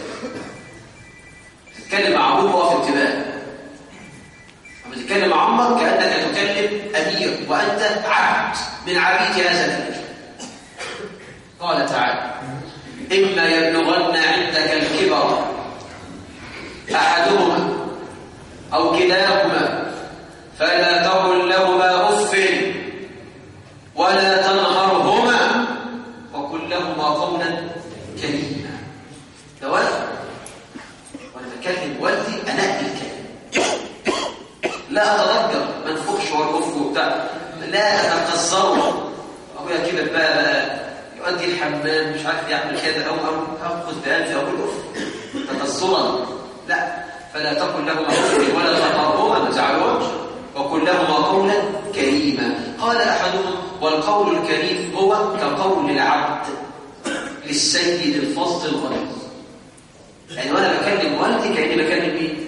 تتكلم مع ابوك وقف ابتداء لما تتكلم مع امك كانك تكلم امير وانت عبد من عبيد هذا الامير قال تعالى إما يبلغن عندك الكبر أحدهما أو كلاهما فلا تقل لهما أف ولا تنهرهما وقل لهما قولا كريما تتصور ابويا كده بقى, بقى يؤدي الحمام مش عارف يعمل كذا او او اخذ بانفي اقول اف تبصرا لا فلا تقل لهما اف ولا تقربهما ما تزعلهمش وقل لهما قولا كريما قال احدهم والقول الكريم هو كقول العبد للسيد الفظ الغليظ يعني وانا بكلم والدي كاني بكلم مين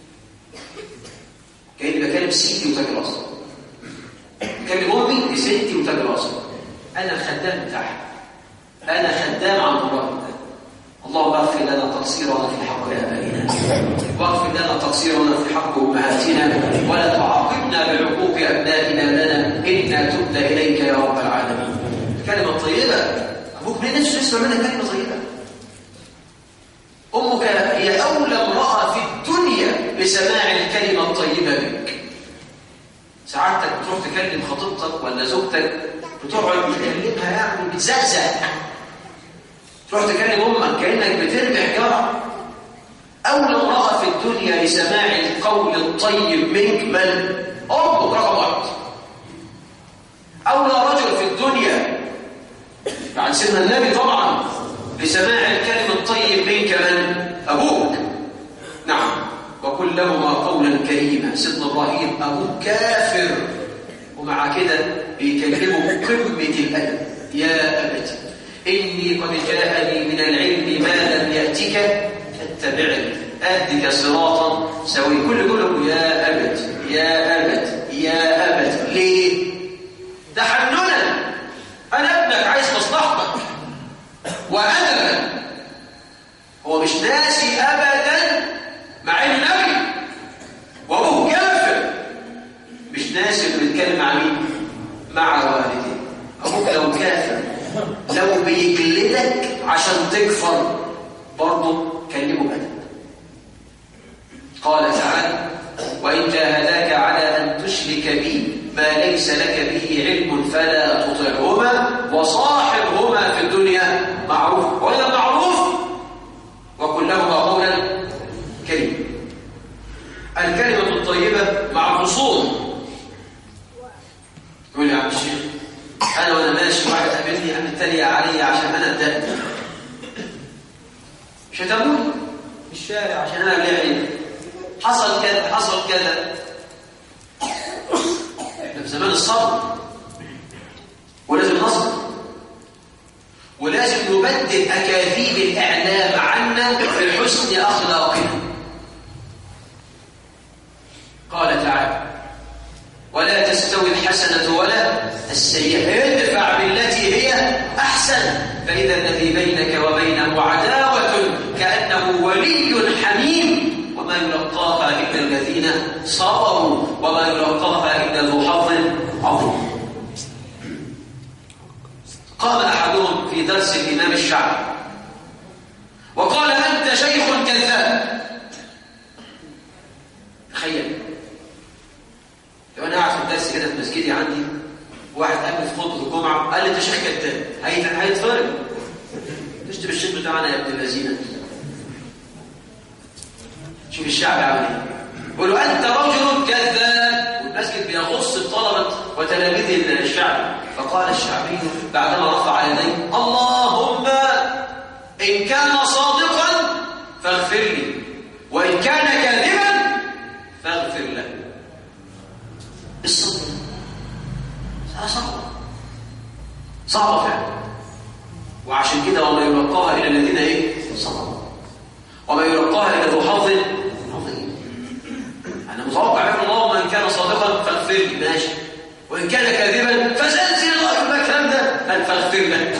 كاني بكلم سيدي وتاج راسي بكلم امي لستي وتاج راسي انا الخدام بتاعها انا خدام عن الله اللهم اغفر لنا تقصيرنا في حق ابائنا واغفر لنا تقصيرنا في حق امهاتنا ولا تعاقبنا بعقوق ابنائنا لنا انا تبنا اليك يا رب العالمين كلمه طيبه ابوك ما نفسه يسمع منك كلمه طيبه امك هي اولى امراه في الدنيا بسماع الكلمه الطيبه بك سعادتك بتروح تكلم خطيبتك ولا زوجتك بتقعد تكلمها يعني بتزقزق تروح تكلم امك كانك بترمي حجاره اولى امراه في الدنيا لسماع القول الطيب منك من امك رقم واحد اولى رجل في الدنيا بعد سيدنا النبي طبعا لسماع الكلم الطيب منك من ابوك نعم وقل لهما قولا كريما سيدنا ابراهيم ابوك كافر ومع كده بيكلمه قمه الادب يا ابت اني قد جاءني من العلم ما لم ياتك فاتبعني اهدك صراطا سوي كل كله يا ابت يا ابت يا ابت ليه تحننا انا ابنك عايز مصلحتك وادبا هو مش ناسي ابدا مع انه نبي وابوه كافر مش ناسي انه بيتكلم مع مين مع والديه ابوك لو كافر لو بيجلدك عشان تكفر برضه كلمه بأدب قال تعالى وإن جاهداك على أن تشرك بي ما ليس لك به علم فلا تطعهما وصاحبهما في الدنيا معروف وإذا معروف وقل لهما قولا كريما الكلمة الطيبة مع الخصوم يقول يا عم الشيخ أنا وأنا ماشي واحد قابلني قام اتريق عليا عشان أنا اتضايقت شتموني في الشارع عشان أنا لعبي حصل كذا حصل كذا احنا في زمان الصبر ولازم نصبر ولازم نبدل أكاذيب الإعلام عنا بحسن أخلاقنا قال تعالى ولا تستوي الحسنة ولا السيئة ادفع بالتي هي أحسن فإذا الذي بينك وبينه عداوة كأنه ولي حميم وما يلقاها إلا الذين صبروا وما يلقاها إلا ذو حظ عظيم قام أحدهم في درس الإمام الشعبي وقال أنت شيخ كذاب تخيل لو انا قاعد في الدرس كده في مسجدي عندي واحد قال لي في خطبه الجمعه قال لي انت شيخ كذاب هيتفرج تشتم الشيخ بتاعنا يا ابن الذين شوف الشعب عامل ايه يقول له انت رجل كذاب والمسجد بيغص الطلبه وتلاميذ الشعب فقال الشعبي بعدما رفع يديه اللهم ان كان صادقا فاغفر لي وان كان كاذبا فاغفر له الصبر صعبة صعبة فعلا وعشان كده وما يلقاها إلى الذين إيه؟ صبروا وما يلقاها إلى ذو حظ عظيم أنا متوقع من اللهم إن كان صادقا فاغفر لي ماشي وإن كان كاذبا فسلسل الله الكلام ده هل فاغفر له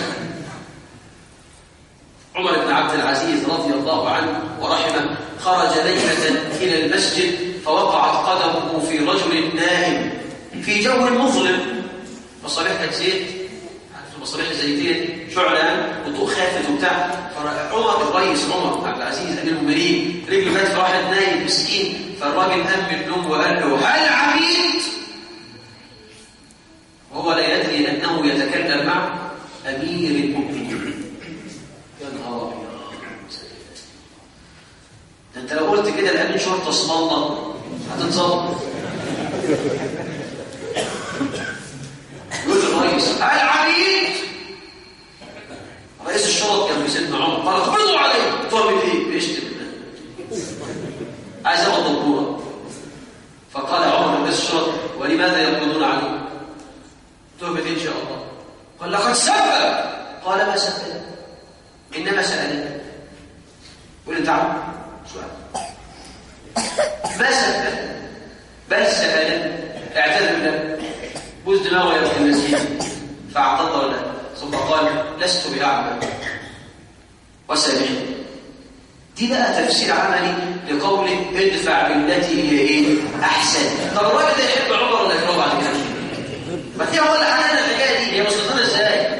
عمر بن عبد العزيز رضي الله عنه ورحمه خرج ليلة إلى المسجد فوقعت قدمه في رجل نائم في جو مظلم مصابيح كانت زيت عارف المصابيح الزيتيه دي شعله وضوء خافت وبتاع فعمر الرئيس عمر عبد العزيز امير المؤمنين رجله كانت في واحد نايم مسكين فالراجل قام من النوم وقال له هل عميت؟ وهو لا يدري انه يتكلم مع امير المؤمنين يا نهار ابيض ده انت لو قلت كده لامين شرطه اسم الله هتتصدم يقول له رئيس العبيد رئيس الشرطة كان في سيدنا عمر قال اقبضوا عليه تهمة ايه؟ بيشتم عايز ياخد دكتورة فقال عمر رئيس الشرطة ولماذا يقبضون عليه؟ تهمة ان شاء الله قال لقد سبب قال ما سبب انما سألني قول انت عم سؤال ما سبب بل سألني اعتذر له بوز دماغه يا ابن المسيح فاعتذر له ثم قال لست بأعمى وسامحني دي بقى تفسير عملي لقوله ادفع بالتي هي ايه احسن طب الراجل ده يحب عمر ولا يكرهه بعد كده ما دي هو اللي حلنا الحكايه دي هي وصلت لنا ازاي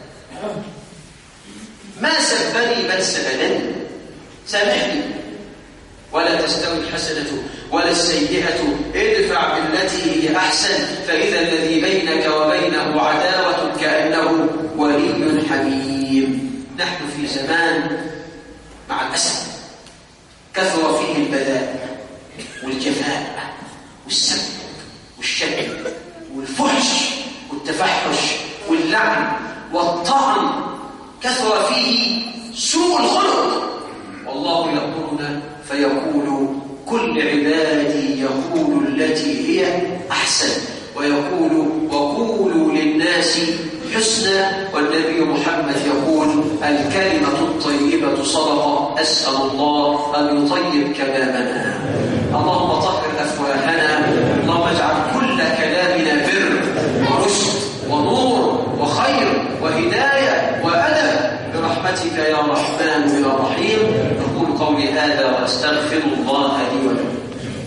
ما سبني بل سبنني سامحني ولا تستوي الحسنة ولا السيئة ادفع بالتي هي أحسن فإذا الذي بينك وبينه عداوة كأنه ولي حميم نحن في زمان مع الأسف كثر فيه البذاء والجفاء والسب والشك والفحش والتفحش واللعن والطعن كثر فيه سوء الخلق والله يأمرنا فيقول كل عبادي يقول التي هي أحسن ويقول وقولوا للناس حسنا والنبي محمد يقول الكلمة الطيبة صدقة أسأل الله أن يطيب كلامنا اللهم طهر أفواهنا اللهم اجعل كل كلامنا بر ورشد ونور وخير وهداية وأدب برحمتك يا رحمن يا رحيم أقول قولي هذا وأستغفر الله لي ولكم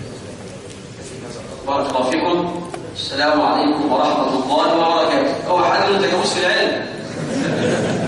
بارك الله فيكم السلام عليكم ورحمة الله وبركاته هو حد انت جاموس في العلم